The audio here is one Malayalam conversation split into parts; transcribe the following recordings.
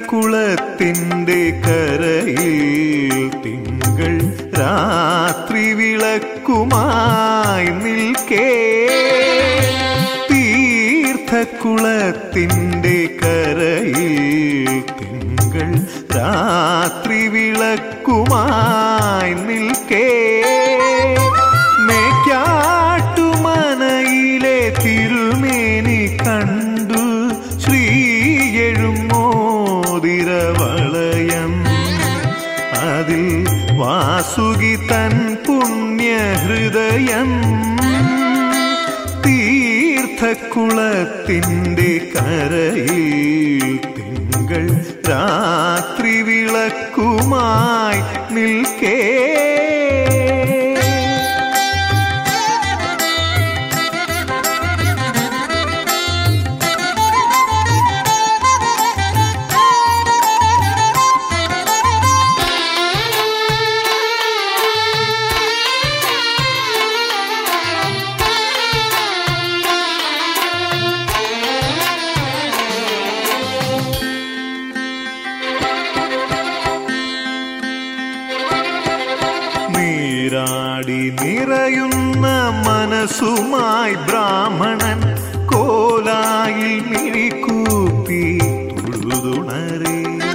തീർത്ഥക്കുളത്തിൻ്റെ കരയിൽ തിങ്കൾ രാത്രി വിളക്കുമായി നിൽക്കേ തീർത്ഥക്കുളത്തിൻ്റെ കരയിൽ തിങ്കൾ രാത്രി വിളക്കുമായി നിൽക്കേ മേക്കാട്ടുമനയിലെ തിരുമേനി കണ്ടു ശ്രീയെഴും മോതിരവളയം അതിൽ വാസുകി തൻ പുണ്യഹൃദയം തീർത്ഥക്കുളത്തിൻ്റെ കരയിൽ തിങ്കൾ രാത്രി വിളക്കുമായി നിൽക്കേ നീരാടി നിറയുന്ന മനസ്സുമായി ബ്രാഹ്മണൻ കോലായിൽ മിഴിക്കൂപ്പി തൊഴുതുണരേ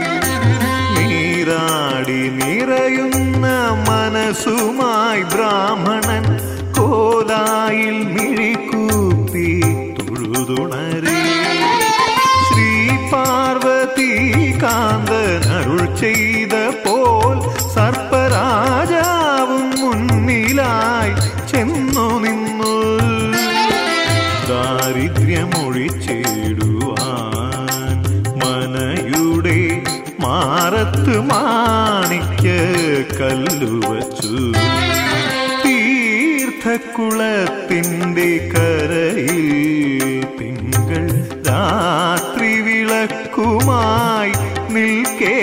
നീരാടി നിറയുന്ന മനസ്സുമായി ബ്രാഹ്മണൻ കോലായിൽ മിഴിക്കൂപ്പി തൊഴുതുണരേ ശ്രീ പാർവതി കാന്തൻ അരുൾ ചെയ്ത പോൽ സർപ്പരാജാവും മുന്നിലായി ചെന്നു നിന്നു ദാരിദ്ര്യമൊഴിച്ചിടുവാൻ മനയുടെ മാറത്ത് മാണിക്യ കല്ലുവച്ചു തീർത്ഥക്കുളത്തിൻ്റെ കരയിൽ തിങ്കൾ രാത്രി വിളക്കുമായി നിൽക്കേ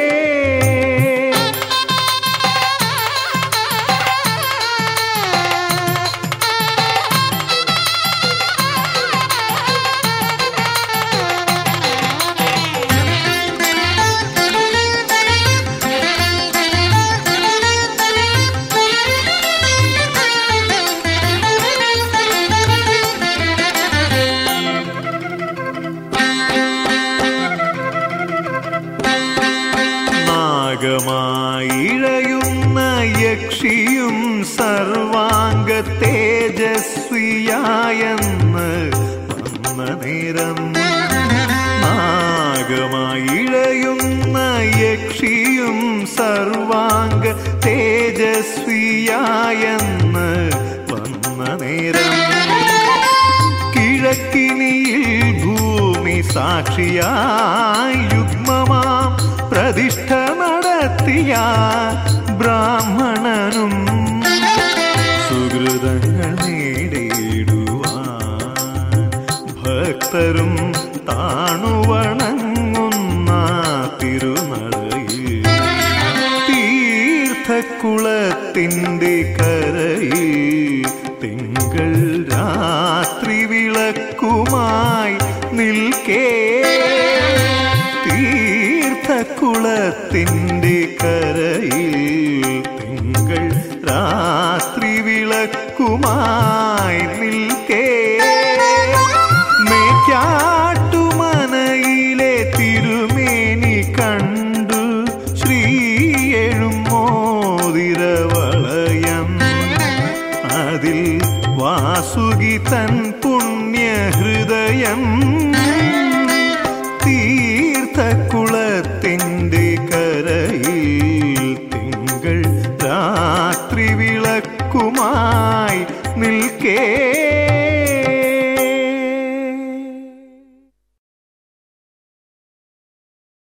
നാഗമായിഴയുന്ന യക്ഷിയും സർവാംഗ തേജസ്വിയായെന്ന് വന്ന നേരം നാഗമായിഴയുന്ന യക്ഷിയും സർവാംഗ തേജസ്വിയായെന്ന് വന്ന നേരം കിഴക്കിനിയിൽ ഭൂമി സാക്ഷിയായി യുഗ്മമാം പ്രതിഷ്ഠ നടത്തിയ ബ്രാഹ്മണനും സുഹൃതങ്ങൾ നേടിയിടുവാൻ ഭക്തരും താണുവണങ്ങുന്ന തിരുനടയിൽ തീർത്ഥക്കുളത്തിൻ്റെ കരയിൽ തിങ്കൾ രാത്രി വിളക്കുമായി നിൽക്കേ തീർത്ഥക്കുളത്തിൻ്റെ കരയിൽ തിങ്കൾ രാത്രി വിളക്കുമായി നിൽക്കേ മേക്കാട്ടുമനയിലെ തിരുമേനി കണ്ടു ശ്രീയെഴും മോതിരവളയം അതിൽ വാസുകി തൻ പുണ്യഹൃദയം തീർത്ഥക്കുളത്തിൻ്റെ കരയിൽ തിങ്കൾ രാത്രി വിളക്കുമായി നിൽക്കേ